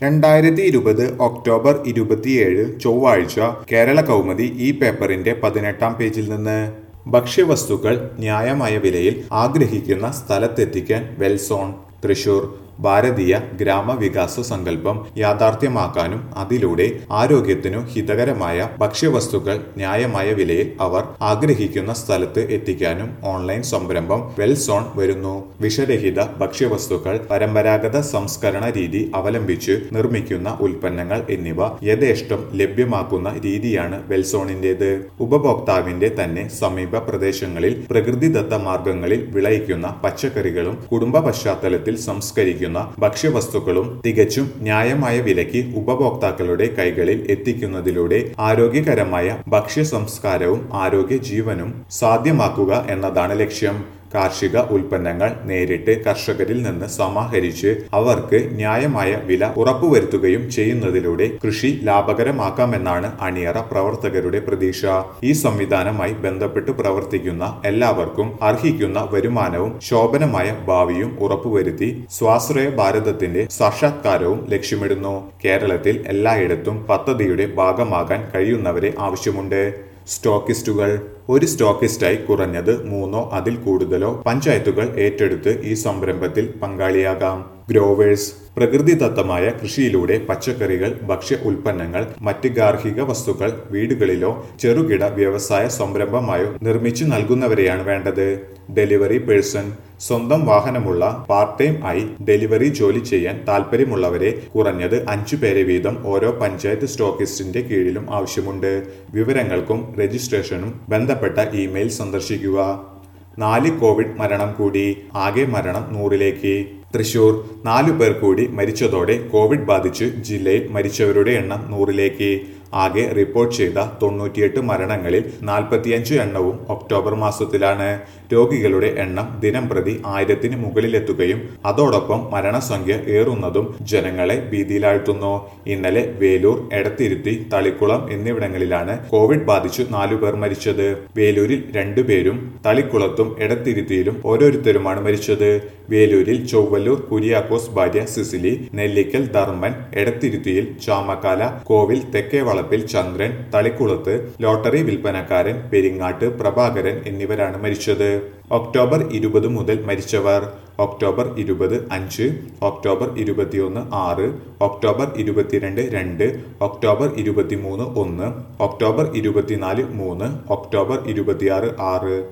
രണ്ടായിരത്തി ഇരുപത് ഒക്ടോബർ ഇരുപത്തിയേഴ് ചൊവ്വാഴ്ച കേരള കൗമുദി ഈ പേപ്പറിന്റെ പതിനെട്ടാം പേജിൽ നിന്ന് ഭക്ഷ്യവസ്തുക്കൾ ന്യായമായ വിലയിൽ ആഗ്രഹിക്കുന്ന സ്ഥലത്തെത്തിക്കാൻ വെൽസോൺ തൃശൂർ ഭാരതീയ ഗ്രാമവികാസ സങ്കല്പം യാഥാർത്ഥ്യമാക്കാനും അതിലൂടെ ആരോഗ്യത്തിനു ഹിതകരമായ ഭക്ഷ്യവസ്തുക്കൾ ന്യായമായ വിലയിൽ അവർ ആഗ്രഹിക്കുന്ന സ്ഥലത്ത് എത്തിക്കാനും ഓൺലൈൻ സംരംഭം വെൽസോൺ വരുന്നു വിഷരഹിത ഭക്ഷ്യവസ്തുക്കൾ പരമ്പരാഗത സംസ്കരണ രീതി അവലംബിച്ച് നിർമ്മിക്കുന്ന ഉൽപ്പന്നങ്ങൾ എന്നിവ യഥേഷ്ടം ലഭ്യമാക്കുന്ന രീതിയാണ് വെൽസോണിന്റേത് ഉപഭോക്താവിന്റെ തന്നെ സമീപ പ്രദേശങ്ങളിൽ പ്രകൃതിദത്ത മാർഗങ്ങളിൽ വിളയിക്കുന്ന പച്ചക്കറികളും കുടുംബ പശ്ചാത്തലത്തിൽ സംസ്കരിക്കുന്ന ഭക്ഷ്യവസ്തുക്കളും തികച്ചും ന്യായമായ വിലയ്ക്ക് ഉപഭോക്താക്കളുടെ കൈകളിൽ എത്തിക്കുന്നതിലൂടെ ആരോഗ്യകരമായ ഭക്ഷ്യ സംസ്കാരവും ആരോഗ്യ ജീവനും സാധ്യമാക്കുക എന്നതാണ് ലക്ഷ്യം കാർഷിക ഉൽപ്പന്നങ്ങൾ നേരിട്ട് കർഷകരിൽ നിന്ന് സമാഹരിച്ച് അവർക്ക് ന്യായമായ വില ഉറപ്പുവരുത്തുകയും ചെയ്യുന്നതിലൂടെ കൃഷി ലാഭകരമാക്കാമെന്നാണ് അണിയറ പ്രവർത്തകരുടെ പ്രതീക്ഷ ഈ സംവിധാനമായി ബന്ധപ്പെട്ട് പ്രവർത്തിക്കുന്ന എല്ലാവർക്കും അർഹിക്കുന്ന വരുമാനവും ശോഭനമായ ഭാവിയും ഉറപ്പുവരുത്തി സ്വാശ്രയ ഭാരതത്തിന്റെ സാക്ഷാത്കാരവും ലക്ഷ്യമിടുന്നു കേരളത്തിൽ എല്ലായിടത്തും പദ്ധതിയുടെ ഭാഗമാകാൻ കഴിയുന്നവരെ ആവശ്യമുണ്ട് സ്റ്റോക്കിസ്റ്റുകൾ ഒരു സ്റ്റോക്കിസ്റ്റായി കുറഞ്ഞത് മൂന്നോ അതിൽ കൂടുതലോ പഞ്ചായത്തുകൾ ഏറ്റെടുത്ത് ഈ സംരംഭത്തിൽ പങ്കാളിയാകാം ഗ്രോവേഴ്സ് പ്രകൃതിദത്തമായ കൃഷിയിലൂടെ പച്ചക്കറികൾ ഭക്ഷ്യ ഉൽപ്പന്നങ്ങൾ മറ്റ് ഗാർഹിക വസ്തുക്കൾ വീടുകളിലോ ചെറുകിട വ്യവസായ സംരംഭമായോ നിർമ്മിച്ചു നൽകുന്നവരെയാണ് വേണ്ടത് ഡെലിവറി പേഴ്സൺ സ്വന്തം വാഹനമുള്ള പാർട്ട് ടൈം ആയി ഡെലിവറി ജോലി ചെയ്യാൻ താല്പര്യമുള്ളവരെ കുറഞ്ഞത് അഞ്ചു പേരെ വീതം ഓരോ പഞ്ചായത്ത് സ്റ്റോക്കിസ്റ്റിന്റെ കീഴിലും ആവശ്യമുണ്ട് വിവരങ്ങൾക്കും രജിസ്ട്രേഷനും ബന്ധപ്പെട്ട ഇമെയിൽ സന്ദർശിക്കുക നാല് കോവിഡ് മരണം കൂടി ആകെ മരണം നൂറിലേക്ക് തൃശൂർ നാലു പേർ കൂടി മരിച്ചതോടെ കോവിഡ് ബാധിച്ച് ജില്ലയിൽ മരിച്ചവരുടെ എണ്ണം നൂറിലേക്ക് ആകെ റിപ്പോർട്ട് ചെയ്ത തൊണ്ണൂറ്റിയെട്ട് മരണങ്ങളിൽ നാൽപ്പത്തിയഞ്ച് എണ്ണവും ഒക്ടോബർ മാസത്തിലാണ് രോഗികളുടെ എണ്ണം ദിനം പ്രതി ആയിരത്തിന് മുകളിലെത്തുകയും അതോടൊപ്പം മരണസംഖ്യ ഏറുന്നതും ജനങ്ങളെ ഭീതിയിലാഴ്ത്തുന്നു ഇന്നലെ വേലൂർ എടത്തിരുത്തി തളിക്കുളം എന്നിവിടങ്ങളിലാണ് കോവിഡ് ബാധിച്ചു നാലു പേർ മരിച്ചത് വേലൂരിൽ രണ്ടുപേരും തളിക്കുളത്തും എടത്തിരുത്തിയിലും ഓരോരുത്തരുമാണ് മരിച്ചത് വേലൂരിൽ ചൊവ്വല്ലൂർ കുര്യാക്കോസ് ഭാര്യ സിസിലി നെല്ലിക്കൽ ധർമ്മൻ എടത്തിരുത്തിയിൽ ചാമക്കാല കോവിൽ തെക്കേ വളപ്പിൽ ചന്ദ്രൻ തളിക്കുളത്ത് ലോട്ടറി വിൽപ്പനക്കാരൻ പെരിങ്ങാട്ട് പ്രഭാകരൻ എന്നിവരാണ് മരിച്ചത് ഒക്ടോബർ ഇരുപത് മുതൽ മരിച്ചവർ ഒക്ടോബർ ഇരുപത് അഞ്ച് ഒക്ടോബർ ഇരുപത്തിയൊന്ന് ആറ് ഒക്ടോബർ ഇരുപത്തിരണ്ട് രണ്ട് ഒക്ടോബർ ഇരുപത്തിമൂന്ന് ഒന്ന് ഒക്ടോബർ ഇരുപത്തിനാല് മൂന്ന് ഒക്ടോബർ ഇരുപത്തിയാറ് ആറ്